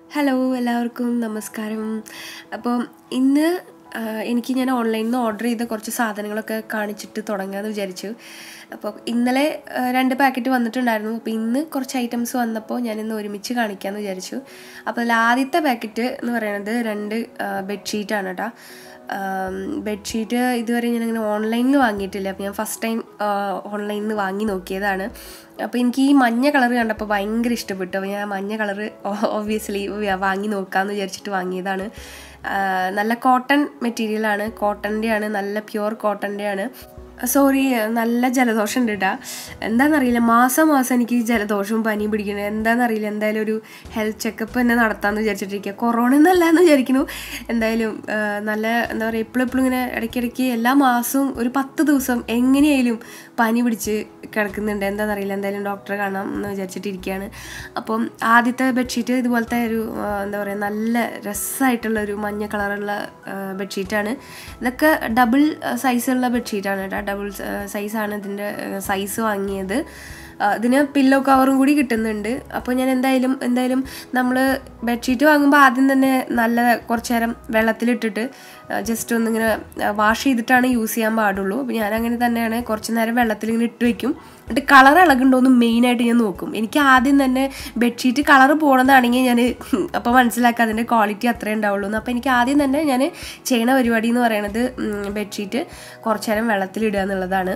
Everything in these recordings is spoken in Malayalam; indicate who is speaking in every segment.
Speaker 1: ഹലോ എല്ലാവർക്കും നമസ്കാരം അപ്പോൾ ഇന്ന് ആ, എനിക്ക് ഞാൻ ഓൺലൈനിൽ നിന്ന് ഓർഡർ ചെയ്ത കുറച്ച് സാധനങ്ങളൊക്കെ കാണിച്ചിട്ട് തുടങ്ങാമെന്ന് വിചാരിച്ചു അപ്പോൾ ഇന്നലെ ആ, രണ്ട് പാക്കറ്റ് വന്നിട്ടുണ്ടായിരുന്നു അപ്പോൾ ഇന്ന് കുറച്ച് ഐറ്റംസ് വന്നപ്പോൾ ഞാൻ ഇന്ന് ഒരുമിച്ച് കാണിക്കാമെന്ന് വിചാരിച്ചു അപ്പോൾ അതിൽ ആദ്യത്തെ പാക്കറ്റ് എന്ന് പറയുന്നത് രണ്ട് ബെഡ്ഷീറ്റാണ് കേട്ടോ ബെഡ്ഷീറ്റ് ഇതുവരെ ഞാനങ്ങനെ ഓൺലൈനിൽ വാങ്ങിയിട്ടില്ല അപ്പോൾ ഞാൻ ഫസ്റ്റ് ടൈം ഓൺലൈനിൽ നിന്ന് വാങ്ങി നോക്കിയതാണ് അപ്പോൾ എനിക്ക് ഈ മഞ്ഞ കളർ കണ്ടപ്പോൾ ഭയങ്കര ഇഷ്ടപ്പെട്ടു അപ്പോൾ ഞാൻ മഞ്ഞ കളർ ഓബ്വിയസ്ലി വാങ്ങി നോക്കാമെന്ന് വിചാരിച്ചിട്ട് വാങ്ങിയതാണ് ആ, നല്ല കോട്ടൺ മെറ്റീരിയലാണ് കോട്ടൻ്റെയാണ് നല്ല പ്യുവർ കോട്ടൻ്റെയാണ് സോറി നല്ല ജലദോഷം ഉണ്ട് കേട്ടോ എന്താണെന്നറിയില്ല മാസം മാസം എനിക്ക് ഈ ജലദോഷവും പനിയും പിടിക്കുന്നത് എന്താണെന്നറിയില്ല എന്തായാലും ഒരു ഹെൽത്ത് ചെക്കപ്പ് തന്നെ നടത്താമെന്ന് വിചാരിച്ചിട്ടിരിക്കുക കൊറോണ എന്നല്ല എന്ന് വിചാരിക്കുന്നു എന്തായാലും ആ, നല്ല എന്താ പറയുക എപ്പോഴും എപ്പോഴും ഇങ്ങനെ ഇടയ്ക്കിടയ്ക്ക് എല്ലാ മാസവും ഒരു പത്ത് ദിവസം എങ്ങനെയായാലും പനി പിടിച്ച് കിടക്കുന്നുണ്ട് എന്താണെന്നറിയില്ല എന്തായാലും ഡോക്ടറെ കാണാം എന്ന് വിചാരിച്ചിട്ടിരിക്കുകയാണ് അപ്പം ആദ്യത്തെ ബെഡ്ഷീറ്റ് ഇതുപോലത്തെ ഒരു ആ, എന്താ പറയുക നല്ല രസമായിട്ടുള്ള ഒരു മഞ്ഞ കളറുള്ള ബെഡ്ഷീറ്റാണ് ഇതൊക്കെ ഡബിൾ സൈസുള്ള ബെഡ്ഷീറ്റാണ് കേട്ടോ ഡബിൾ സൈസാണ് ഇതിൻ്റെ സൈസ് വാങ്ങിയത് ആ, ഇതിന് പില്ലോ കവറും കൂടി കിട്ടുന്നുണ്ട് അപ്പോൾ ഞാൻ എന്തായാലും എന്തായാലും നമ്മൾ ബെഡ്ഷീറ്റ് വാങ്ങുമ്പോൾ ആദ്യം തന്നെ നല്ല കുറച്ച് നേരം വെള്ളത്തിലിട്ടിട്ട് ജസ്റ്റ് ഒന്നിങ്ങനെ വാഷ് ചെയ്തിട്ടാണ് യൂസ് ചെയ്യാൻ പാടുള്ളൂ അപ്പോൾ ഞാൻ അങ്ങനെ തന്നെയാണ് കുറച്ച് നേരം വെള്ളത്തിൽ ഇങ്ങനെ ഇട്ട് വെക്കും എന്നിട്ട് കളർ ഇളകുണ്ടോ എന്ന് മെയിനായിട്ട് ഞാൻ നോക്കും എനിക്ക് ആദ്യം തന്നെ ബെഡ്ഷീറ്റ് കളർ പോകണമെന്നാണെങ്കിൽ ഞാൻ അപ്പോൾ മനസ്സിലാക്കുക അതിൻ്റെ ക്വാളിറ്റി അത്രേ ഉണ്ടാവുള്ളൂ എന്ന് അപ്പോൾ എനിക്ക് ആദ്യം തന്നെ ഞാൻ ചെയ്യണ പരിപാടി എന്ന് പറയുന്നത് ബെഡ്ഷീറ്റ് കുറച്ച് നേരം വെള്ളത്തിലിടുക എന്നുള്ളതാണ്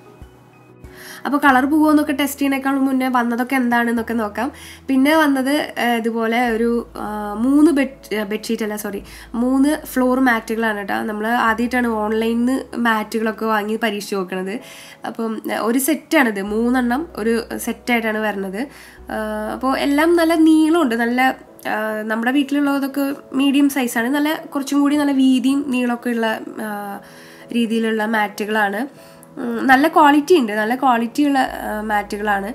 Speaker 1: അപ്പോൾ കളർ പോകുമെന്നൊക്കെ ടെസ്റ്റ് ചെയ്യണേക്കാളും മുന്നേ വന്നതൊക്കെ എന്താണെന്നൊക്കെ നോക്കാം പിന്നെ വന്നത് ആ, ഇതുപോലെ ഒരു ആ, മൂന്ന് ബെഡ് ബെഡ്ഷീറ്റ് അല്ല സോറി മൂന്ന് ഫ്ലോർ മാറ്റുകളാണ് കേട്ടോ നമ്മൾ ആദ്യമായിട്ടാണ് ഓൺലൈനിൽ നിന്ന് മാറ്റുകളൊക്കെ വാങ്ങി പരീക്ഷിച്ച് നോക്കണത് അപ്പം ആ, ഒരു സെറ്റാണിത് മൂന്നെണ്ണം ഒരു സെറ്റായിട്ടാണ് വരുന്നത് അപ്പോൾ എല്ലാം നല്ല നീളമുണ്ട് നല്ല ആ, നമ്മുടെ വീട്ടിലുള്ളതൊക്കെ മീഡിയം സൈസാണ് നല്ല കുറച്ചും കൂടി നല്ല വീതിയും നീളമൊക്കെ ഉള്ള ആ, രീതിയിലുള്ള മാറ്റുകളാണ് ഉം, നല്ല ക്വാളിറ്റി ഉണ്ട് നല്ല ക്വാളിറ്റിയുള്ള മാറ്റുകളാണ്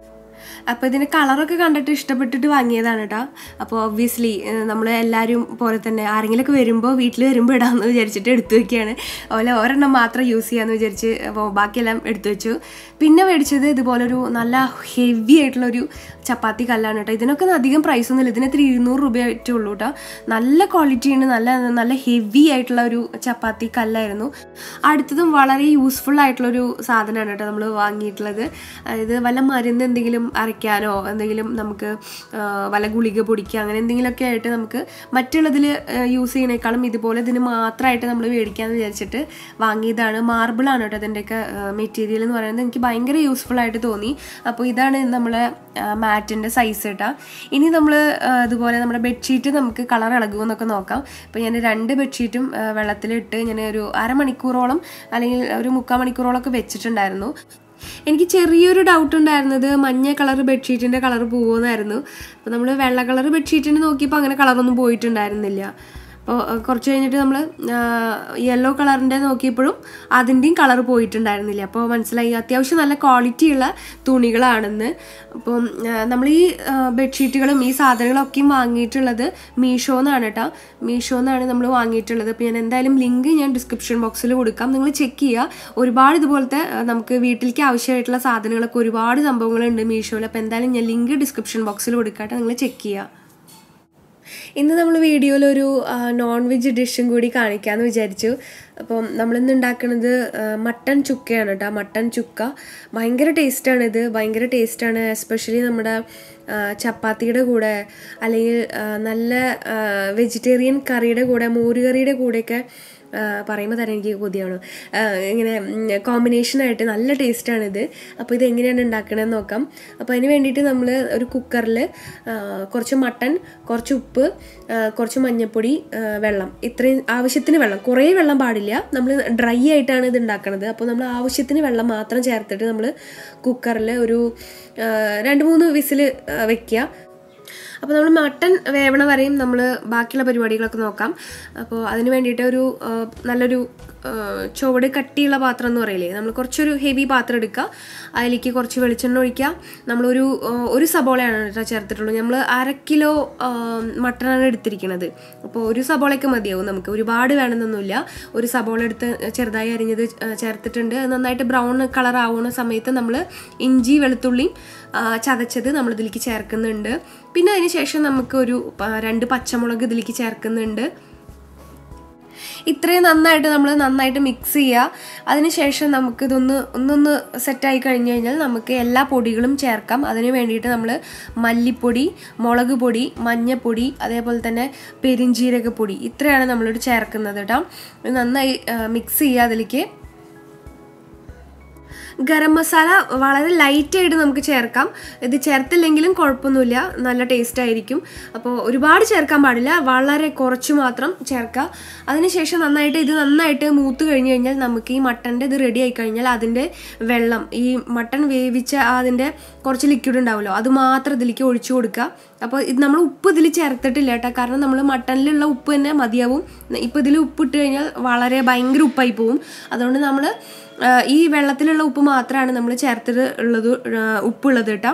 Speaker 1: അപ്പോൾ ഇതിൻ്റെ കളറൊക്കെ കണ്ടിട്ട് ഇഷ്ടപ്പെട്ടിട്ട് വാങ്ങിയതാണ് കേട്ടോ അപ്പോൾ ഒബ്വിയസ്ലി നമ്മൾ എല്ലാവരും പോലെ തന്നെ ആരെങ്കിലുമൊക്കെ വരുമ്പോൾ വീട്ടിൽ വരുമ്പോൾ ഇടാമെന്ന് വിചാരിച്ചിട്ട് എടുത്തു വെക്കുകയാണ് അതുപോലെ ഒരെണ്ണം മാത്രം യൂസ് ചെയ്യാമെന്ന് വിചാരിച്ച് അപ്പോൾ ബാക്കിയെല്ലാം എടുത്തു വെച്ചു പിന്നെ മേടിച്ചത് ഇതുപോലൊരു നല്ല ഹെവി ആയിട്ടുള്ളൊരു ചപ്പാത്തി കല്ലാണ് കേട്ടോ ഇതിനൊക്കെ അധികം പ്രൈസ് ഒന്നുമില്ല ഇതിന് ഇത്തിരി ഇരുന്നൂറ് രൂപ ആയിട്ടേ ഉള്ളൂ കേട്ടോ നല്ല ക്വാളിറ്റി ഉണ്ട് നല്ല നല്ല ഹെവി ആയിട്ടുള്ള ഒരു ചപ്പാത്തി കല്ലായിരുന്നു അടുത്തതും വളരെ യൂസ്ഫുൾ ആയിട്ടുള്ളൊരു സാധനമാണ് കേട്ടോ നമ്മൾ വാങ്ങിയിട്ടുള്ളത് അതായത് വല്ല മരുന്ന് എന്തെങ്കിലും അരയ്ക്കാനോ എന്തെങ്കിലും നമുക്ക് ആ, വല്ല ഗുളിക പൊടിക്കുക അങ്ങനെ എന്തെങ്കിലുമൊക്കെ ആയിട്ട് നമുക്ക് മറ്റുള്ളതിൽ യൂസ് ചെയ്യുന്നേക്കാളും ഇതുപോലെ ഇതിന് മാത്രമായിട്ട് നമ്മൾ മേടിക്കാമെന്ന് വിചാരിച്ചിട്ട് വാങ്ങിയതാണ് മാർബിളാണ് കേട്ടോ ഇതിൻ്റെയൊക്കെ മെറ്റീരിയൽ എന്ന് പറയുന്നത് എനിക്ക് ഭയങ്കര യൂസ്ഫുൾ ആയിട്ട് തോന്നി അപ്പോൾ ഇതാണ് നമ്മളെ മാറ്റിൻ്റെ സൈസ് കേട്ടോ ഇനി നമ്മൾ ഇതുപോലെ നമ്മുടെ ബെഡ്ഷീറ്റ് നമുക്ക് കളർ ഇളകുമെന്നൊക്കെ നോക്കാം അപ്പോൾ ഞാൻ രണ്ട് ബെഡ്ഷീറ്റും ആ, വെള്ളത്തിലിട്ട് ഞാൻ ഒരു അരമണിക്കൂറോളം അല്ലെങ്കിൽ ഒരു മുക്കാൽ മണിക്കൂറോളമൊക്കെ വെച്ചിട്ടുണ്ടായിരുന്നു എനിക്ക് ചെറിയൊരു ഡൗട്ട് ഉണ്ടായിരുന്നത് മഞ്ഞ കളർ ബെഡ്ഷീറ്റിൻ്റെ കളർ പോകുമെന്നായിരുന്നു അപ്പോൾ നമ്മൾ വെള്ള കളർ ബെഡ്ഷീറ്റിന് നോക്കിയപ്പോൾ അങ്ങനെ കളറൊന്നും പോയിട്ടുണ്ടായിരുന്നില്ല അപ്പോൾ കുറച്ച് കഴിഞ്ഞിട്ട് നമ്മൾ യെല്ലോ കളറിൻ്റെ നോക്കിയപ്പോഴും അതിൻ്റെയും കളർ പോയിട്ടുണ്ടായിരുന്നില്ല അപ്പോൾ മനസ്സിലായി അത്യാവശ്യം നല്ല ക്വാളിറ്റിയുള്ള തുണികളാണെന്ന് അപ്പം നമ്മൾ ഈ ബെഡ്ഷീറ്റുകളും ഈ സാധനങ്ങളൊക്കെയും വാങ്ങിയിട്ടുള്ളത് മീഷോ എന്നാണ് കേട്ടോ മീഷോ എന്നാണ് നമ്മൾ വാങ്ങിയിട്ടുള്ളത് അപ്പോൾ ഞാൻ എന്തായാലും ലിങ്ക് ഞാൻ ഡിസ്ക്രിപ്ഷൻ ബോക്സിൽ കൊടുക്കാം നിങ്ങൾ ചെക്ക് ചെയ്യുക ഒരുപാട് ഇതുപോലത്തെ ആ, നമുക്ക് വീട്ടിലേക്ക് ആവശ്യമായിട്ടുള്ള സാധനങ്ങളൊക്കെ ഒരുപാട് സംഭവങ്ങളുണ്ട് മീഷോയിൽ അപ്പോൾ എന്തായാലും ഞാൻ ലിങ്ക് ഡിസ്ക്രിപ്ഷൻ ബോക്സിൽ കൊടുക്കാട്ടെ നിങ്ങൾ ചെക്ക് ചെയ്യുക ഇന്ന് നമ്മൾ വീഡിയോയിൽ ഒരു നോൺ വെജ് ഡിഷും കൂടി കാണിക്കാമെന്ന് വിചാരിച്ചു അപ്പം നമ്മളിന്ന് ഉണ്ടാക്കുന്നത് ആ, മട്ടൻ ചുക്കയാണ് കേട്ടോ മട്ടൻ ചുക്ക ഭയങ്കര ടേസ്റ്റാണ് ഇത് ഭയങ്കര ടേസ്റ്റാണ് എസ്പെഷ്യലി നമ്മുടെ ആ, ചപ്പാത്തിയുടെ കൂടെ അല്ലെങ്കിൽ ആ, നല്ല വെജിറ്റേറിയൻ കറിയുടെ കൂടെ മോരുകറിയുടെ കൂടെയൊക്കെ പറയുമ്പോൾ തന്നെ എനിക്ക് കൊതിയാണ് ആ, ഇങ്ങനെ കോമ്പിനേഷനായിട്ട് നല്ല ടേസ്റ്റാണിത് അപ്പോൾ ഇത് എങ്ങനെയാണ് ഉണ്ടാക്കണമെന്ന് നോക്കാം അപ്പോൾ അതിന് വേണ്ടിയിട്ട് നമ്മൾ ഒരു കുക്കറിൽ കുറച്ച് മട്ടൺ കുറച്ച് ഉപ്പ് ആ, കുറച്ച് മഞ്ഞൾപ്പൊടി ആ, വെള്ളം ഇത്രയും ആവശ്യത്തിന് വെള്ളം കുറേ വെള്ളം പാടില്ല നമ്മൾ ഡ്രൈ ആയിട്ടാണ് ഇത് ഉണ്ടാക്കുന്നത് അപ്പോൾ നമ്മൾ ആവശ്യത്തിന് വെള്ളം മാത്രം ചേർത്തിട്ട് നമ്മൾ കുക്കറിൽ ഒരു ആ, രണ്ട് മൂന്ന് വിസിൽ വെക്കുക അപ്പോൾ നമ്മൾ മട്ടൻ വേവണ വരെയും നമ്മൾ ബാക്കിയുള്ള പരിപാടികളൊക്കെ നോക്കാം അപ്പോൾ അതിന് വേണ്ടിയിട്ട് ഒരു ആ, നല്ലൊരു ആ, ചുവട് കട്ടിയുള്ള പാത്രം എന്ന് പറയില്ലേ നമ്മൾ കുറച്ചൊരു ഹെവി പാത്രം എടുക്കുക അതിലേക്ക് കുറച്ച് വെളിച്ചെണ്ണ ഒഴിക്കുക നമ്മളൊരു ആ, ഒരു സബോളയാണ് കേട്ടോ ചേർത്തിട്ടുള്ളൂ നമ്മൾ അര കിലോ ആ, മട്ടനാണ് എടുത്തിരിക്കുന്നത് അപ്പോൾ ഒരു സബോളയൊക്കെ മതിയാവും നമുക്ക് ഒരുപാട് വേണമെന്നൊന്നുമില്ല ഒരു സബോള എടുത്ത് ചെറുതായി അരിഞ്ഞത് ആ, ചേർത്തിട്ടുണ്ട് അത് നന്നായിട്ട് ബ്രൗൺ കളർ ആവുന്ന സമയത്ത് നമ്മൾ ഇഞ്ചി വെളുത്തുള്ളിയും ആ, ചതച്ചത് നമ്മൾ ഇതിലേക്ക് ചേർക്കുന്നുണ്ട് പിന്നെ അതിന് ശേഷം നമുക്ക് ഒരു പ- രണ്ട് പച്ചമുളക് ഇതിലേക്ക് ചേർക്കുന്നുണ്ട് ഇത്രയും നന്നായിട്ട് നമ്മൾ നന്നായിട്ട് മിക്സ് ചെയ്യുക അതിനുശേഷം നമുക്ക് ഇതൊന്ന് ഒന്നൊന്ന് സെറ്റായി കഴിഞ്ഞ് കഴിഞ്ഞാൽ നമുക്ക് എല്ലാ പൊടികളും ചേർക്കാം അതിന് വേണ്ടിയിട്ട് നമ്മൾ മല്ലിപ്പൊടി മുളക് പൊടി മഞ്ഞപ്പൊടി അതേപോലെ തന്നെ പെരിഞ്ജീരകപ്പൊടി ഇത്രയാണ് നമ്മളോട് ചേർക്കുന്നത് കേട്ടോ ഇത് നന്നായി മിക്സ് ചെയ്യുക അതിലേക്ക് ഗരം മസാല വളരെ ലൈറ്റായിട്ട് നമുക്ക് ചേർക്കാം ഇത് ചേർത്തില്ലെങ്കിലും കുഴപ്പമൊന്നുമില്ല നല്ല ടേസ്റ്റ് ആയിരിക്കും അപ്പോൾ ഒരുപാട് ചേർക്കാൻ പാടില്ല വളരെ കുറച്ച് മാത്രം ചേർക്കുക അതിനുശേഷം നന്നായിട്ട് ഇത് നന്നായിട്ട് മൂത്ത് കഴിഞ്ഞ് കഴിഞ്ഞാൽ നമുക്ക് ഈ മട്ടൻ്റെ ഇത് റെഡി ആയി കഴിഞ്ഞാൽ അതിൻ്റെ വെള്ളം ഈ മട്ടൺ വേവിച്ച അതിൻ്റെ കുറച്ച് ലിക്വിഡ് ഉണ്ടാവുമല്ലോ അത് മാത്രം ഇതിലേക്ക് ഒഴിച്ചു കൊടുക്കുക അപ്പോൾ ഇത് നമ്മൾ ഉപ്പ് ഇതിൽ ചേർത്തിട്ടില്ല കേട്ടോ കാരണം നമ്മൾ മട്ടനിലുള്ള ഉപ്പ് തന്നെ മതിയാവും ഇപ്പോൾ ഇതിൽ ഉപ്പ് ഇട്ട് കഴിഞ്ഞാൽ വളരെ ഭയങ്കര ഉപ്പായി പോവും അതുകൊണ്ട് നമ്മൾ ഈ വെള്ളത്തിലുള്ള ഉപ്പ് മാത്രമാണ് നമ്മൾ ചേർത്തിട്ട് ഉള്ളത് ആ, ഉപ്പുള്ളത് കേട്ടോ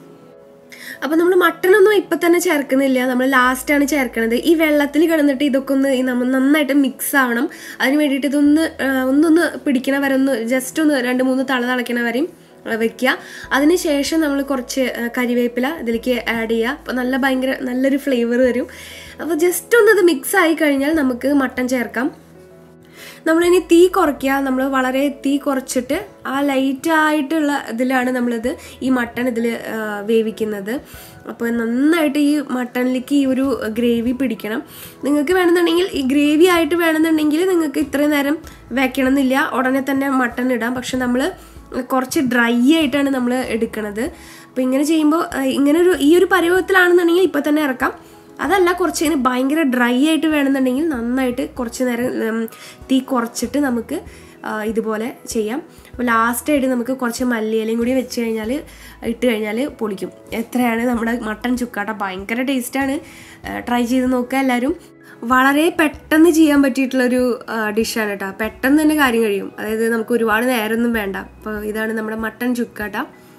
Speaker 1: അപ്പോൾ നമ്മൾ മട്ടനൊന്നും ഇപ്പം തന്നെ ചേർക്കുന്നില്ല നമ്മൾ ലാസ്റ്റാണ് ചേർക്കണത് ഈ വെള്ളത്തിൽ കിടന്നിട്ട് ഇതൊക്കെ ഒന്ന് ഈ നമ്മൾ നന്നായിട്ട് മിക്സ് ആവണം അതിന് വേണ്ടിയിട്ട് ഇതൊന്ന് ആ, ഒന്നൊന്ന് പിടിക്കണ വരെ ഒന്ന് ജസ്റ്റ് ഒന്ന് രണ്ട് മൂന്ന് തള തിളയ്ക്കണ വരെയും ആ, വെക്കുക അതിന് ശേഷം നമ്മൾ കുറച്ച് ആ, കരിവേപ്പില ഇതിലേക്ക് ആഡ് ചെയ്യുക അപ്പോൾ നല്ല ഭയങ്കര നല്ലൊരു ഫ്ലേവർ വരും അപ്പോൾ ജസ്റ്റ് ഒന്ന് ഇത് മിക്സ് ആയി കഴിഞ്ഞാൽ നമുക്ക് മട്ടൻ ചേർക്കാം നമ്മളിനി തീ കുറയ്ക്കുക നമ്മൾ വളരെ തീ കുറച്ചിട്ട് ആ ലൈറ്റ് ആയിട്ടുള്ള ഇതിലാണ് നമ്മളിത് ഈ മട്ടൺ ഇതിൽ വേവിക്കുന്നത് അപ്പോൾ നന്നായിട്ട് ഈ മട്ടണിലേക്ക് ഈ ഒരു ഗ്രേവി പിടിക്കണം നിങ്ങൾക്ക് വേണമെന്നുണ്ടെങ്കിൽ ഈ ഗ്രേവി ആയിട്ട് വേണമെന്നുണ്ടെങ്കിൽ നിങ്ങൾക്ക് ഇത്രയും നേരം വെക്കണം എന്നില്ല ഉടനെ തന്നെ മട്ടൺ ഇടാം പക്ഷെ നമ്മൾ കുറച്ച് ഡ്രൈ ആയിട്ടാണ് നമ്മൾ എടുക്കുന്നത് അപ്പോൾ ഇങ്ങനെ ചെയ്യുമ്പോൾ ഇങ്ങനെ ഒരു ഈ ഒരു പരുവത്തിലാണെന്നുണ്ടെങ്കിൽ ഇപ്പോൾ തന്നെ ഇറക്കാം അതല്ല കുറച്ച് ഇതിന് ഭയങ്കര ഡ്രൈ ആയിട്ട് വേണമെന്നുണ്ടെങ്കിൽ നന്നായിട്ട് കുറച്ച് നേരം ഉം, തീ കുറച്ചിട്ട് നമുക്ക് ആ, ഇതുപോലെ ചെയ്യാം അപ്പോൾ ലാസ്റ്റായിട്ട് നമുക്ക് കുറച്ച് മല്ലിയിലയും കൂടി വെച്ച് കഴിഞ്ഞാൽ ഇട്ട് കഴിഞ്ഞാൽ പൊളിക്കും എത്രയാണ് നമ്മുടെ മട്ടൻ ചുക്കാട്ട ഭയങ്കര ടേസ്റ്റാണ് ട്രൈ ചെയ്ത് നോക്കുക എല്ലാവരും വളരെ പെട്ടെന്ന് ചെയ്യാൻ പറ്റിയിട്ടുള്ളൊരു ഡിഷാണ് കേട്ടോ പെട്ടെന്ന് തന്നെ കാര്യം കഴിയും അതായത് നമുക്ക് ഒരുപാട് നേരമൊന്നും വേണ്ട അപ്പോൾ ഇതാണ് നമ്മുടെ മട്ടൻ ചുക്കാട്ട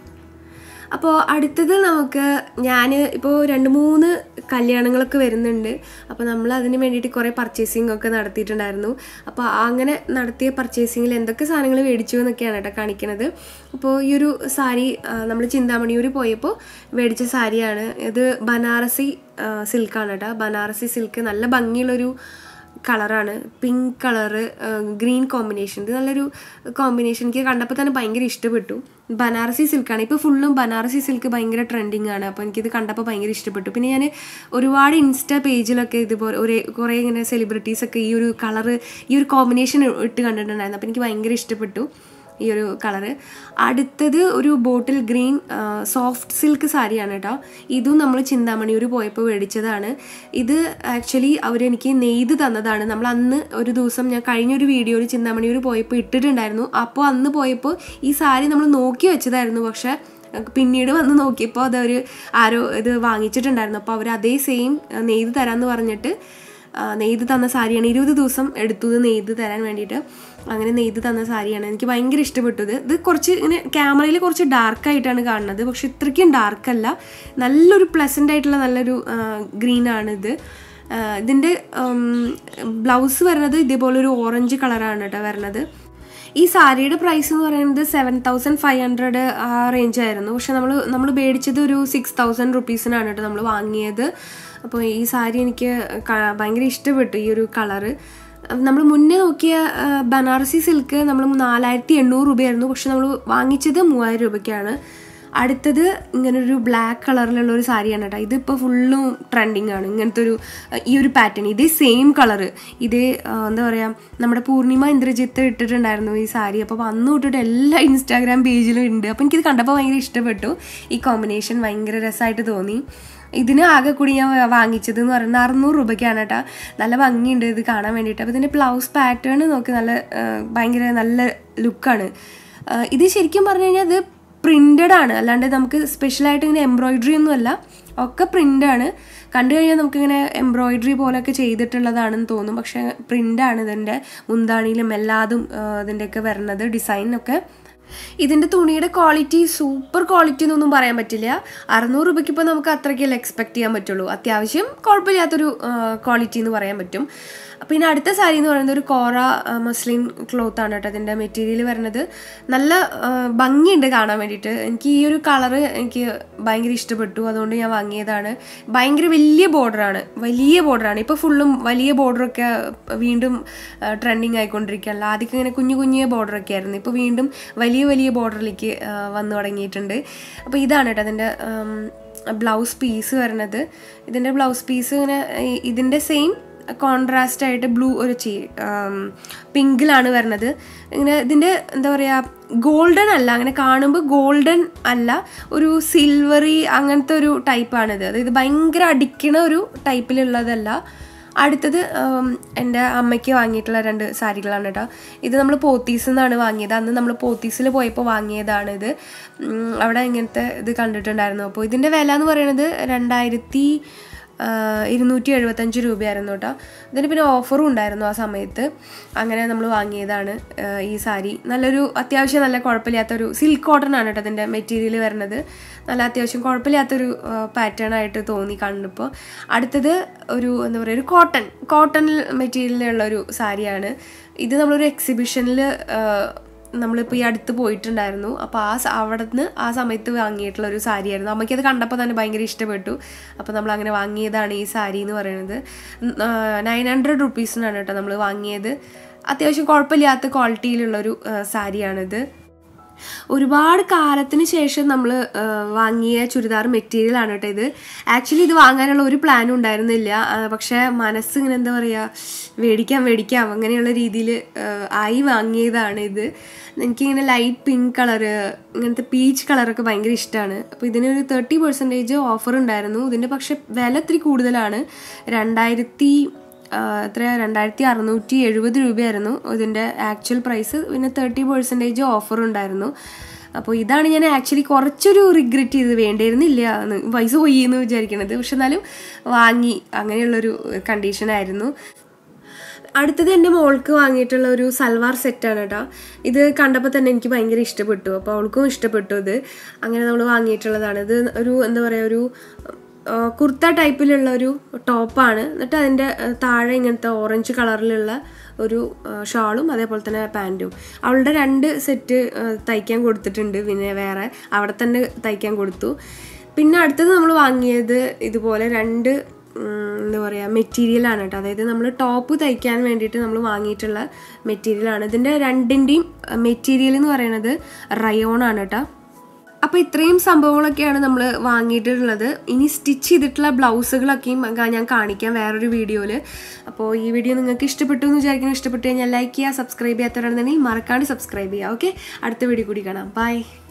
Speaker 1: അപ്പോൾ അടുത്തത് നമുക്ക് ഞാൻ ഇപ്പോൾ രണ്ട് മൂന്ന് കല്യാണങ്ങളൊക്കെ വരുന്നുണ്ട് അപ്പോൾ നമ്മൾ അതിന് വേണ്ടിയിട്ട് കുറേ പർച്ചേസിംഗ് ഒക്കെ നടത്തിയിട്ടുണ്ടായിരുന്നു അപ്പോൾ അങ്ങനെ നടത്തിയ പർച്ചേസിങ്ങിൽ എന്തൊക്കെ സാധനങ്ങൾ മേടിച്ചു എന്നൊക്കെയാണ് കേട്ടോ കാണിക്കുന്നത് അപ്പോൾ ഈ ഒരു സാരി നമ്മൾ ചിന്താമണിയൂർ പോയപ്പോൾ മേടിച്ച സാരിയാണ് ഇത് ബനാറസി സിൽക്കാണ് കേട്ടോ ബനാറസി സിൽക്ക് നല്ല ഭംഗിയുള്ളൊരു കളറാണ് പിങ്ക് കളറ് ഗ്രീൻ കോമ്പിനേഷൻ ഇത് നല്ലൊരു കോമ്പിനേഷൻ എനിക്ക് കണ്ടപ്പോൾ തന്നെ ഭയങ്കര ഇഷ്ടപ്പെട്ടു ബനാറസി സിൽക്കാണ് ഇപ്പോൾ ഫുള്ളും ബനാറസി സിൽക്ക് ഭയങ്കര ട്രെൻഡിങ് ആണ് അപ്പോൾ എനിക്കിത് കണ്ടപ്പോൾ ഭയങ്കര ഇഷ്ടപ്പെട്ടു പിന്നെ ഞാൻ ഒരുപാട് ഇൻസ്റ്റാ പേജിലൊക്കെ ഇതുപോലെ ഒരേ കുറേ ഇങ്ങനെ സെലിബ്രിറ്റീസൊക്കെ ഈ ഒരു കളറ് ഈ ഒരു കോമ്പിനേഷൻ ഇട്ട് കണ്ടിട്ടുണ്ടായിരുന്നു അപ്പോൾ എനിക്ക് ഭയങ്കര ഇഷ്ടപ്പെട്ടു ഈ ഒരു കളറ് അടുത്തത് ഒരു ബോട്ടിൽ ഗ്രീൻ സോഫ്റ്റ് സിൽക്ക് സാരിയാണ് കേട്ടോ ഇതും നമ്മൾ ചിന്താമണിയൂർ പോയപ്പോൾ മേടിച്ചതാണ് ഇത് ആക്ച്വലി അവരെനിക്ക് നെയ്ത് തന്നതാണ് നമ്മൾ അന്ന് ഒരു ദിവസം ഞാൻ കഴിഞ്ഞൊരു വീഡിയോയിൽ ചിന്താമണിയൂർ പോയപ്പോൾ ഇട്ടിട്ടുണ്ടായിരുന്നു അപ്പോൾ അന്ന് പോയപ്പോൾ ഈ സാരി നമ്മൾ നോക്കി വെച്ചതായിരുന്നു പക്ഷേ പിന്നീട് വന്ന് നോക്കിയപ്പോൾ അതൊരു ആരോ ഇത് വാങ്ങിച്ചിട്ടുണ്ടായിരുന്നു അപ്പോൾ അവർ അതേ സെയിം നെയ്ത് തരാമെന്ന് പറഞ്ഞിട്ട് ആ, നെയ്ത് തന്ന സാരിയാണ് ഇരുപത് ദിവസം എടുത്തു ഇത് നെയ്ത് തരാൻ വേണ്ടിയിട്ട് അങ്ങനെ നെയ്ത് തന്ന സാരിയാണ് എനിക്ക് ഭയങ്കര ഇഷ്ടപ്പെട്ടു ഇത് ഇത് കുറച്ച് ഇങ്ങനെ ക്യാമറയിൽ കുറച്ച് ഡാർക്കായിട്ടാണ് കാണുന്നത് പക്ഷെ ഇത്രയ്ക്കും ഡാർക്കല്ല നല്ലൊരു പ്ലസൻ്റ് ആയിട്ടുള്ള നല്ലൊരു ഗ്രീനാണ് ഇത് ആ, ഇതിൻ്റെ ബ്ലൗസ് വരുന്നത് ഇതേപോലെ ഒരു ഓറഞ്ച് കളറാണ് കേട്ടോ വരുന്നത് ഈ സാരിയുടെ പ്രൈസ് എന്ന് പറയുന്നത് സെവൻ തൗസൻഡ് ഫൈവ് ഹൺഡ്രഡ് ആ റേഞ്ച് ആയിരുന്നു പക്ഷെ നമ്മൾ നമ്മൾ മേടിച്ചത് ഒരു സിക്സ് തൗസൻഡ് റുപ്പീസിനാണ് കേട്ടോ നമ്മൾ വാങ്ങിയത് അപ്പോൾ ഈ സാരി എനിക്ക് ക- ഭയങ്കര ഇഷ്ടപ്പെട്ടു ഈ ഒരു കളറ് നമ്മൾ മുന്നേ നോക്കിയ ആ, ബനാറസി സിൽക്ക് നമ്മൾ നാലായിരത്തി എണ്ണൂറ് രൂപയായിരുന്നു പക്ഷെ നമ്മൾ വാങ്ങിച്ചത് മൂവായിരം രൂപയ്ക്കാണ് അടുത്തത് ഇങ്ങനൊരു ബ്ലാക്ക് കളറിലുള്ള ഒരു സാരിയാണ് കേട്ടോ ഇതിപ്പോൾ ഫുള്ളും ട്രെൻഡിങ് ആണ് ഇങ്ങനത്തെ ഒരു അഹ് ഈ ഒരു പാറ്റേൺ ഇതേ സെയിം കളറ് ഇതേ ആ, എന്താ പറയുക നമ്മുടെ പൂർണിമ ഇന്ദ്രജിത്ത് ഇട്ടിട്ടുണ്ടായിരുന്നു ഈ സാരി അപ്പോൾ അന്ന് തൊട്ടിട്ട് എല്ലാ ഇൻസ്റ്റാഗ്രാം പേജിലും ഉണ്ട് അപ്പോൾ എനിക്കിത് കണ്ടപ്പോൾ ഭയങ്കര ഇഷ്ടപ്പെട്ടു ഈ കോമ്പിനേഷൻ ഭയങ്കര രസമായിട്ട് തോന്നി ഇതിന് ആകെ കൂടി ഞാൻ വാങ്ങിച്ചത് എന്ന് പറയുന്നത് അറുന്നൂറ് രൂപയ്ക്കാണ് കേട്ടോ നല്ല ഭംഗിയുണ്ട് ഇത് കാണാൻ വേണ്ടിയിട്ട് അപ്പോൾ ഇതിൻ്റെ ബ്ലൗസ് പാറ്റേൺ നോക്കി നല്ല ആ, ഭയങ്കര നല്ല ലുക്കാണ് ഇത് ശരിക്കും പറഞ്ഞു കഴിഞ്ഞാൽ ഇത് പ്രിൻറ്റഡ് ആണ് അല്ലാണ്ട് നമുക്ക് സ്പെഷ്യലായിട്ട് ഇങ്ങനെ എംബ്രോയിഡറി ഒന്നും അല്ല ഒക്കെ പ്രിൻ്റാണ് കണ്ടു കഴിഞ്ഞാൽ നമുക്കിങ്ങനെ എംബ്രോയിഡറി പോലെയൊക്കെ ചെയ്തിട്ടുള്ളതാണെന്ന് തോന്നും പക്ഷേ പ്രിൻ്റാണ് ഇതിൻ്റെ മുന്താണിയിലും എല്ലാതും ആ, ഇതിൻ്റെയൊക്കെ വരുന്നത് ഡിസൈനൊക്കെ ഇതിൻ്റെ തുണിയുടെ ക്വാളിറ്റി സൂപ്പർ ക്വാളിറ്റി എന്നൊന്നും പറയാൻ പറ്റില്ല അറുന്നൂറ് രൂപയ്ക്ക് ഇപ്പോൾ നമുക്ക് അത്രയ്ക്കല്ലേ എക്സ്പെക്ട് ചെയ്യാൻ പറ്റുള്ളൂ അത്യാവശ്യം കുഴപ്പമില്ലാത്തൊരു ക്വാളിറ്റി എന്ന് പറയാൻ പറ്റും പിന്നെ അടുത്ത സാരി എന്ന് പറയുന്നത് ഒരു കോറ മസ്ലിൻ ക്ലോത്ത് ആണ് കേട്ടോ അതിൻ്റെ മെറ്റീരിയൽ വരുന്നത് നല്ല ആ, ഭംഗിയുണ്ട് കാണാൻ വേണ്ടിയിട്ട് എനിക്ക് ഈ ഒരു കളറ് എനിക്ക് ഭയങ്കര ഇഷ്ടപ്പെട്ടു അതുകൊണ്ട് ഞാൻ വാങ്ങിയതാണ് ഭയങ്കര വലിയ ബോർഡറാണ് വലിയ ബോർഡറാണ് ഇപ്പോൾ ഫുള്ളും വലിയ ബോർഡറൊക്കെ വീണ്ടും ട്രെൻഡിങ് ആയിക്കൊണ്ടിരിക്കുകയല്ല ആദ്യമൊക്കെ ഇങ്ങനെ കുഞ്ഞു കുഞ്ഞു ബോർഡറൊക്കെ ആയിരുന്നു ഇപ്പോൾ വീണ്ടും വലിയ വലിയ ബോർഡറിലേക്ക് വന്നു തുടങ്ങിയിട്ടുണ്ട് അപ്പോൾ ഇതാണ് കേട്ടോ അതിൻ്റെ ബ്ലൗസ് പീസ് വരുന്നത് ഇതിൻ്റെ ബ്ലൗസ് പീസ് ഇങ്ങനെ ഈ- ഇതിൻ്റെ സെയിം കോൺട്രാസ്റ്റ് ആയിട്ട് ബ്ലൂ ഒരു ചീ പിങ്കിലാണ് വരുന്നത് ഇങ്ങനെ ഇതിൻ്റെ എന്താ പറയുക ഗോൾഡൻ അല്ല അങ്ങനെ കാണുമ്പോൾ ഗോൾഡൻ അല്ല ഒരു സിൽവറി അങ്ങനത്തെ ഒരു ടൈപ്പാണിത് അതായത് ഭയങ്കര അടിക്കണ ഒരു ടൈപ്പിലുള്ളതല്ല അടുത്തത് ഉം, എൻ്റെ അമ്മയ്ക്ക് വാങ്ങിയിട്ടുള്ള രണ്ട് സാരികളാണ് കേട്ടോ ഇത് നമ്മൾ പോത്തീസിൽ നിന്നാണ് വാങ്ങിയത് അന്ന് നമ്മൾ പോത്തീസിൽ പോയപ്പോൾ വാങ്ങിയതാണ് ഇത് ഉം, അവിടെ ഇങ്ങനത്തെ ഇത് കണ്ടിട്ടുണ്ടായിരുന്നു അപ്പോൾ ഇതിൻ്റെ വില എന്ന് പറയുന്നത് രണ്ടായിരത്തി ആഹ് ഇരുന്നൂറ്റി എഴുപത്തഞ്ച് രൂപയായിരുന്നു കേട്ടോ ഇതിന് പിന്നെ ഓഫറും ഉണ്ടായിരുന്നു ആ സമയത്ത് അങ്ങനെ നമ്മൾ വാങ്ങിയതാണ് ആഹ് ഈ സാരി നല്ലൊരു അത്യാവശ്യം നല്ല കുഴപ്പമില്ലാത്തൊരു സിൽക്ക് കോട്ടൺ ആണ് കേട്ടോ അതിൻ്റെ മെറ്റീരിയൽ വരുന്നത് നല്ല അത്യാവശ്യം കുഴപ്പമില്ലാത്തൊരു പാറ്റേൺ ആയിട്ട് തോന്നി കണ്ടപ്പോൾ അടുത്തത് ഒരു എന്താ പറയുക ഒരു കോട്ടൺ കോട്ടൺ മെറ്റീരിയലുള്ള ഒരു സാരിയാണ് ഇത് നമ്മളൊരു എക്സിബിഷനിൽ നമ്മളിപ്പോൾ ഈ അടുത്ത് പോയിട്ടുണ്ടായിരുന്നു അപ്പോൾ ആ സ- അവിടെ നിന്ന് ആ സമയത്ത് വാങ്ങിയിട്ടുള്ള ഒരു സാരിയായിരുന്നു അമ്മയ്ക്കത് കണ്ടപ്പോൾ തന്നെ ഭയങ്കര ഇഷ്ടപ്പെട്ടു അപ്പോൾ നമ്മൾ അങ്ങനെ വാങ്ങിയതാണ് ഈ സാരി എന്ന് പറയുന്നത് നയൻ ഹൺഡ്രഡ് റുപ്പീസിനാണ് കേട്ടോ നമ്മൾ വാങ്ങിയത് അത്യാവശ്യം കുഴപ്പമില്ലാത്ത ക്വാളിറ്റിയിലുള്ളൊരു ആ, സാരിയാണിത് ഒരുപാട് കാലത്തിന് ശേഷം നമ്മൾ വാങ്ങിയ ചുരിദാർ മെറ്റീരിയൽ ആണ് കേട്ടോ ഇത് ആക്ച്വലി ഇത് വാങ്ങാനുള്ള ഒരു പ്ലാനും ഉണ്ടായിരുന്നില്ല ആ, പക്ഷേ മനസ്സ് ഇങ്ങനെ എന്താ പറയുക മേടിക്കാം മേടിക്കാം അങ്ങനെയുള്ള രീതിയിൽ ആയി വാങ്ങിയതാണ് ഇത് എനിക്കിങ്ങനെ ലൈറ്റ് പിങ്ക് കളറ് ഇങ്ങനത്തെ പീച്ച് കളറൊക്കെ ഭയങ്കര ഇഷ്ടമാണ് അപ്പോൾ ഇതിനൊരു തേർട്ടി പെർസെൻറ്റേജ് ഓഫർ ഉണ്ടായിരുന്നു ഇതിൻ്റെ പക്ഷേ വില ഇത്തിരി കൂടുതലാണ് രണ്ടായിരത്തി ആഹ് എത്ര രണ്ടായിരത്തി അറുന്നൂറ്റി എഴുപത് രൂപയായിരുന്നു ഇതിൻ്റെ ആക്ച്വൽ പ്രൈസ് പിന്നെ തേർട്ടി പെർസെൻറ്റേജ് ഓഫർ ഉണ്ടായിരുന്നു അപ്പോൾ ഇതാണ് ഞാൻ ആക്ച്വലി കുറച്ചൊരു റിഗ്രറ്റ് ചെയ്ത് വേണ്ടിയിരുന്നില്ല എന്ന് പൈസ പോയി എന്ന് വിചാരിക്കണത് പക്ഷെ എന്നാലും വാങ്ങി അങ്ങനെയുള്ളൊരു കണ്ടീഷനായിരുന്നു അടുത്തത് എൻ്റെ മോൾക്ക് വാങ്ങിയിട്ടുള്ള ഒരു സൽവാർ സെറ്റാണ് കേട്ടോ ഇത് കണ്ടപ്പോൾ തന്നെ എനിക്ക് ഭയങ്കര ഇഷ്ടപ്പെട്ടു അപ്പോൾ അവൾക്കും ഇഷ്ടപ്പെട്ടു ഇത് അങ്ങനെ നമ്മൾ വാങ്ങിയിട്ടുള്ളതാണ് ഇത് ഒരു എന്താ പറയുക ഒരു ആ, കുർത്ത ടൈപ്പിലുള്ള ഒരു ടോപ്പാണ് എന്നിട്ട് അതിൻ്റെ ആ, താഴെ ഇങ്ങനത്തെ ഓറഞ്ച് കളറിലുള്ള ഒരു ആ, ഷാളും അതേപോലെ തന്നെ പാൻറ്റും അവളുടെ രണ്ട് സെറ്റ് ആ, തയ്ക്കാൻ കൊടുത്തിട്ടുണ്ട് പിന്നെ വേറെ അവിടെ തന്നെ തയ്ക്കാൻ കൊടുത്തു പിന്നെ അടുത്തത് നമ്മൾ വാങ്ങിയത് ഇതുപോലെ രണ്ട് ഉം, എന്താ പറയുക മെറ്റീരിയലാണ് കേട്ടോ അതായത് നമ്മൾ ടോപ്പ് തയ്ക്കാൻ വേണ്ടിയിട്ട് നമ്മൾ വാങ്ങിയിട്ടുള്ള മെറ്റീരിയലാണ് ഇതിൻ്റെ രണ്ടിൻ്റെയും മെറ്റീരിയൽ എന്ന് പറയുന്നത് റയോൺ ആണ് കേട്ടോ അപ്പോൾ ഇത്രയും സംഭവങ്ങളൊക്കെയാണ് നമ്മൾ വാങ്ങിയിട്ടുള്ളത് ഇനി സ്റ്റിച്ച് ചെയ്തിട്ടുള്ള ബ്ലൗസുകളൊക്കെയും ഗ- ഞാൻ കാണിക്കാം വേറൊരു വീഡിയോയിൽ അപ്പോൾ ഈ വീഡിയോ നിങ്ങൾക്ക് ഇഷ്ടപ്പെട്ടു എന്ന് വിചാരിക്കുന്നു ഇഷ്ടപ്പെട്ടു കഴിഞ്ഞാൽ ലൈക്ക് ചെയ്യുക സബ്സ്ക്രൈബ് ചെയ്യാത്തവരാണെന്നുണ്ടെങ്കിൽ മറക്കാണ്ട് സബ്സ്ക്രൈബ് ചെയ്യുക ഓക്കെ അടുത്ത വീഡിയോ കൂടി കാണാം ബൈ